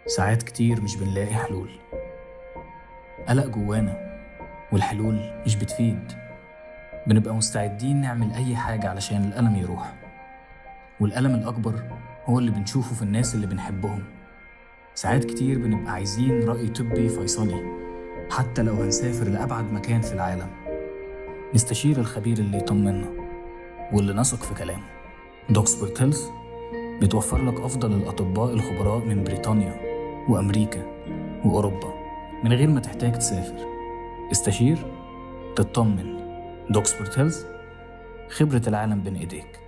ساعات كتير مش بنلاقي حلول قلق جوانا والحلول مش بتفيد بنبقى مستعدين نعمل أي حاجة علشان الألم يروح والألم الأكبر هو اللي بنشوفه في الناس اللي بنحبهم ساعات كتير بنبقى عايزين رأي طبي فيصلي حتى لو هنسافر لأبعد مكان في العالم نستشير الخبير اللي يطمنا واللي نثق في كلامه دوكسبرت هيلث بتوفر لك أفضل الأطباء الخبراء من بريطانيا وأمريكا وأوروبا من غير ما تحتاج تسافر استشير تطمن دوكسبرت هيلث خبرة العالم بين إيديك